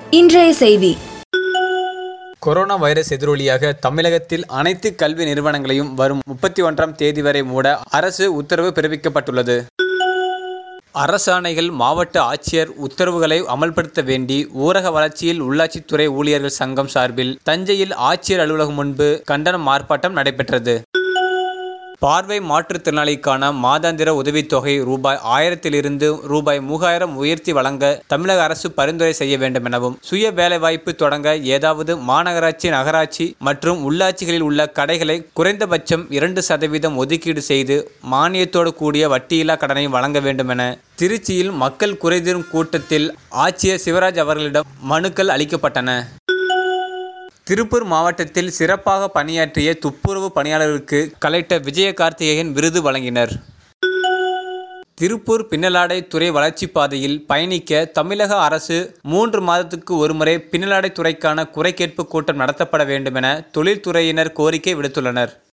இன்றைய செய்தி corona virus எதிரொலியாக தமிழகத்தில் அனைத்து கல்வி நிறுவனங்களையும் வரும் முப்பத்தி ஒன்றாம் தேதி வரை மூட அரசு உத்தரவு பிறப்பிக்கப்பட்டுள்ளது அரசாணைகள் மாவட்ட ஆட்சியர் உத்தரவுகளை அமல்படுத்த வேண்டி ஊரக வளர்ச்சியில் உள்ளாட்சித்துறை ஊழியர்கள் சங்கம் சார்பில் தஞ்சையில் ஆட்சியர் அலுவலகம் முன்பு கண்டன ஆர்ப்பாட்டம் நடைபெற்றது பார்வை மாற்றுத்திறனாளிக்கான மாதாந்திர உதவித்தொகை ரூபாய் ஆயிரத்திலிருந்து ரூபாய் மூவாயிரம் உயர்த்தி வழங்க தமிழக அரசு பரிந்துரை செய்ய வேண்டும் எனவும் சுய வேலைவாய்ப்பு தொடங்க ஏதாவது மாநகராட்சி நகராட்சி மற்றும் உள்ளாட்சிகளில் உள்ள கடைகளை குறைந்தபட்சம் இரண்டு சதவீதம் ஒதுக்கீடு செய்து மானியத்தோடு கூடிய வட்டியில்லா கடனை வழங்க வேண்டும் என திருச்சியில் மக்கள் குறைதீரும் கூட்டத்தில் ஆட்சியர் சிவராஜ் அவர்களிடம் மனுக்கள் அளிக்கப்பட்டன திருப்பூர் மாவட்டத்தில் சிறப்பாக பணியாற்றிய துப்புரவு பணியாளர்களுக்கு கலெக்டர் விஜய கார்த்திகேயன் விருது வழங்கினர் திருப்பூர் பின்னலாடை துறை வளர்ச்சிப் பாதையில் பயணிக்க தமிழக அரசு மூன்று மாதத்துக்கு ஒருமுறை பின்னலாடை துறைக்கான குறை கேட்பு கூட்டம் நடத்தப்பட வேண்டும் என தொழில்துறையினர் கோரிக்கை விடுத்துள்ளனர்